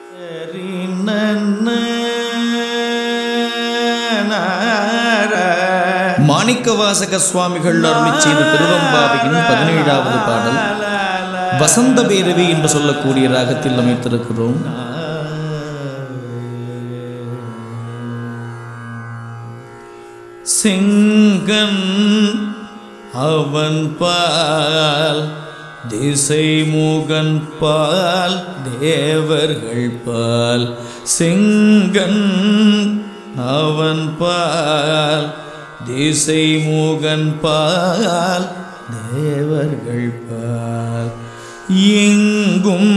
மாணிக்கவாசக சுவாமிகள் அருளி செய்த திருவம்பாவையின் பதினேழாவது பாடல் வசந்த பேரவி என்று சொல்லக்கூடிய ராகத்தில் அமைத்திருக்கிறோம் சிங்கன் அவன் பால் திசை முகன் பால் தேவர்கள் பால் சிங்கன் அவன் பால் திசை முகன் பால் தேவர்கள் பால் எங்கும்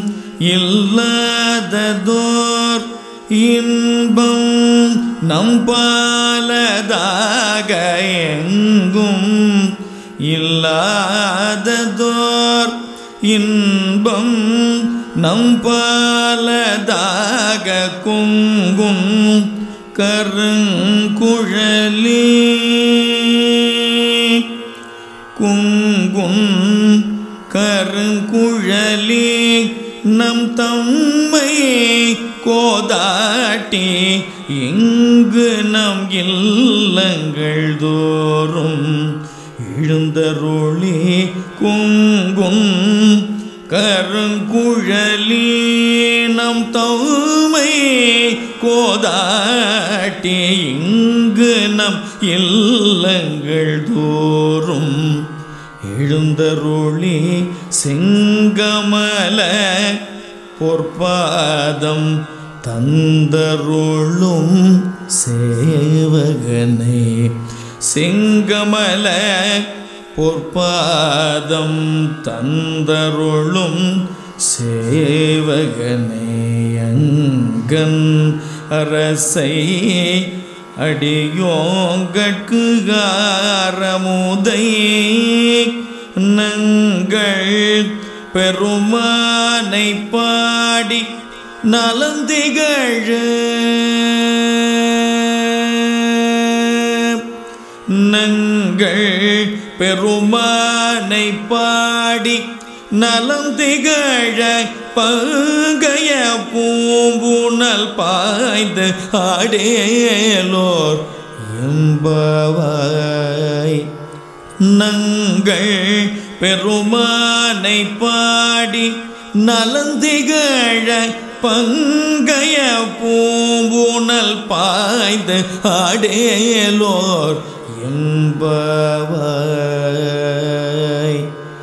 இல்லாததோர் இன்பம் நம்பாலதாக எங்கும் இல்லாததோர் இன்பம் நம்பாலதாக குங்கும் கருங்குழலி குங்கும் கருங்குழலி நம் தம்மை கோதாட்டி இங்கு நம் இல்லங்கள் தோறும் எழுந்தருளி குங்கும் கருங்குழலி நம் தம்மை கோதாட்டி இங்கு நம் இல்லங்கள் தோறும் எழுந்தருளி செங்கமல பொற்பாதம் தந்தருளும் சேவகனே செங்கமல பொற்பாதம் தந்தருளும் சேவகனே அங்கன் அரசை அடியோங்கட்கு ஆரமுதை நங்கள் பெருமானை பாடி நலந்திகழ நங்கள் பெருமானை பாடி நலம் திகழ பங்கைய பூம்புணல் பாய்ந்து ஆடேலோர் எம்பவாய் நங்கள் பெருமானை பாடி நலந்திகழ பங்கைய பூம்புணல் பாய்ந்து ஆடேலோர் எம்பவாய்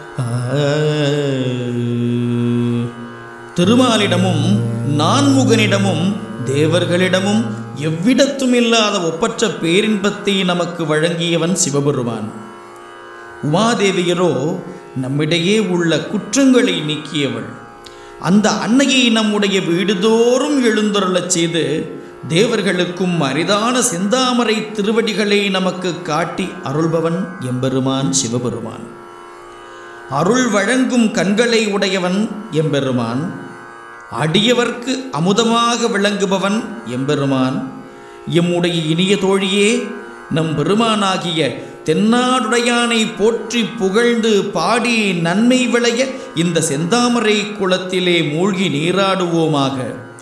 திருமாலிடமும் நான்முகனிடமும் தேவர்களிடமும் எவ்விடத்தும் இல்லாத ஒப்பற்ற பேரின்பத்தை நமக்கு வழங்கியவன் சிவபெருமான் உமாதேவியரோ நம்மிடையே உள்ள குற்றங்களை நீக்கியவள் அந்த அன்னையை நம்முடைய வீடுதோறும் எழுந்தருளச் செய்து தேவர்களுக்கும் அரிதான செந்தாமரை திருவடிகளை நமக்கு காட்டி அருள்பவன் எம்பெருமான் சிவபெருமான் அருள் வழங்கும் கண்களை உடையவன் எம்பெருமான் அடியவர்க்கு அமுதமாக விளங்குபவன் எம்பெருமான் எம்முடைய இனிய தோழியே நம் பெருமானாகிய தென்னாடுடையானை போற்றி புகழ்ந்து பாடி நன்மை விளைய இந்த செந்தாமரை குளத்திலே மூழ்கி நீராடுவோமாக